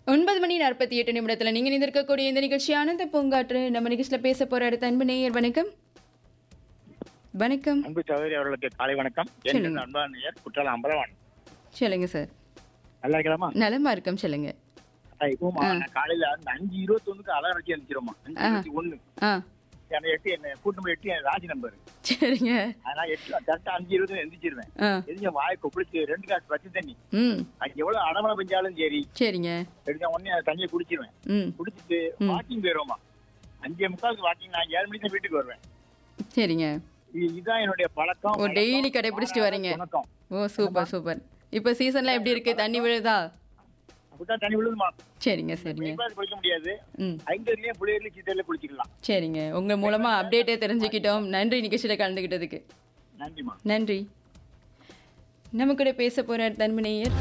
ஒன்பது மணி நாற்பத்தி எட்டு நிமிடத்தில் நீங்கள் நிந்திருக்கக்கூடிய இந்த நிகழ்ச்சி ஆனந்த பூங்காற்று நம்ம நிகழ்ச்சியில் பேச போகிற அடுத்த அன்பு நேயர் வணக்கம் வணக்கம் அன்பு சகோதரி அவர்களுக்கு காலை வணக்கம் சொல்லுங்க. என் அன்பான நேயர் குற்றாலம் அம்பலவான் சொல்லுங்க சார் நல்லா இருக்கலாமா நலமா இருக்கும் சொல்லுங்க இப்போ நான் காலையில அந்த அஞ்சு இருபத்தொன்னுக்கு அலாரம் வச்சு எழுந்திருமா அஞ்சு இருபத்தி ஒண்ணு ஆ என்ன எட்டு என்ன கூட்டு நம்பர் எட்டு என் ராஜ் நம்பர் சரிங்க அதனால எட்டு கரெக்டா அஞ்சு இருபது எந்திரிச்சிருவேன் ஆ எரிஞ்ச வாய் கொப்பளிச்சு ரெண்டு காசு பச்சை தண்ணி ம் அங்க எவ்வளவு அடமழை பெஞ்சாலும் சரி சரிங்க எடுத்த உடனே அந்த தண்ணியை குடிச்சிருவேன் ம் குடிச்சிட்டு வாக்கிங் போயிருவோமா அஞ்சே முக்காலுக்கு வாக்கிங் நான் ஏழு மணிக்கு தான் வீட்டுக்கு வருவேன் சரிங்க இது- இதுதான் என்னுடைய பழக்கம் ஓ, daily கடைபிடிச்சிட்டு வரீங்க. வணக்கம் ஓ சூப்பர் சூப்பர் இப்போ சீசன்லாம் எப்படி இருக்கு தண்ணி விழுதா அப்படிதான் தண்ணி விழுதுமா சரிங்க சரிங்க இப்ப குளிக்க முடியாது ம் ஐந்தர்லயும் புள்ளையர்லயும் சித்தர்லயும் குளிச்சுக்கலாம் சரிங்க உங்கள் மூலமாக அப்டேட்டே தெரிஞ்சுக்கிட்டோம் நன்றி நிகழ்ச்சியில் கலந்துக்கிட்டதுக்கு நன்றிமா நன்றி நம்ம கூட பேச போகிற தன்மனையர்